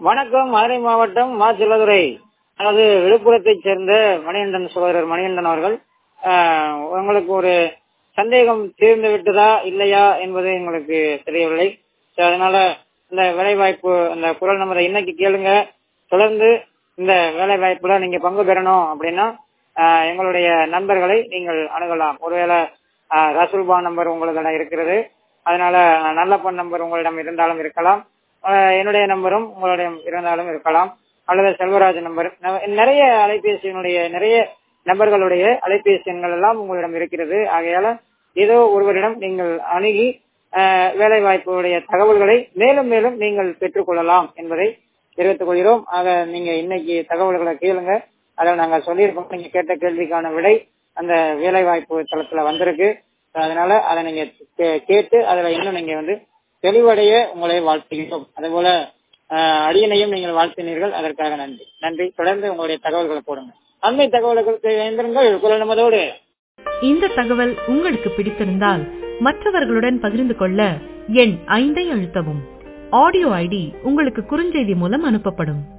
வணக்கம் மதுரை மாவட்டம் மா செல்லதுரை அதாவது விழுப்புரத்தைச் சேர்ந்த மணிகண்டன் சகோதரர் மணிகண்டன் அவர்கள் ஆஹ், உங்களுக்கு ஒரு சந்தேகம் தீர்ந்து விட்டதா இல்லையா என்பது எங்களுக்கு தெரியவில்லை So, அதனால இந்த வேலை வாய்ப்பு அந்த குரல் நம்பரை இன்னைக்கு கேளுங்க தொடர்ந்து இந்த வேலை வாய்ப்புல நீங்க பங்கு பெறணும் அப்படின்னா ஆஹ், எங்களுடைய நண்பர்களை நீங்கள் அணுகலாம் ஒருவேளை ஆஹ், ரசூல்பா நம்பர் உங்களிடம் இருக்கிறது அதனால ஆஹ், நல்லப்பன் நம்பர் உங்களிடம் இருந்தாலும் இருக்கலாம் ஆஹ், என்னுடைய நம்பரும் உங்களிடம் இருந்தாலும் இருக்கலாம் அல்லது செல்வராஜ் நம்பர் ந- நிறைய அலைபேசியினுடைய நிறைய நபர்களுடைய அலைபேசி எண்கள் எல்லாம் உங்களிடம் இருக்கிறது ஆகையால ஏதோ ஒருவரிடம் நீங்கள் அணுகி ஆஹ், வேலை வாய்ப்புடைய தகவல்களை மேலும் மேலும் நீங்கள் பெற்றுக்கொள்ளலாம் என்பதை தெரிவித்துக் கொள்கிறோம் ஆக நீங்க இன்னைக்கு தகவல்களை கேளுங்க அதில் நாங்க சொல்லியிருக்கோம் நீங்க கேட்ட கேள்விக்கான விடை அந்த வேலை வாய்ப்பு தளத்துல வந்திருக்கு அதனால அதை நீங்க கே- கேட்டு அதுல இன்னும் நீங்க வந்து தெளிவடைய உங்களை வாழ்த்துகிறோம் அதுபோல ஆஹ், அடியனையும் நீங்கள் வாழ்த்தினீர்கள் அதற்காக நன்றி நன்றி தொடர்ந்து உங்களுடைய தகவல்களை போடுங்க அண்மை தகவல்களுக்கு இணைந்திருங்கள் குரல் நமதோடு இந்த தகவல் உங்களுக்கு பிடித்திருந்தால் மற்றவர்களுடன் பகிர்ந்து கொள்ள எண் ஐந்தை அழுத்தவும் ஆடியோ ஐடி உங்களுக்கு குறுஞ்செய்தி மூலம் அனுப்பப்படும்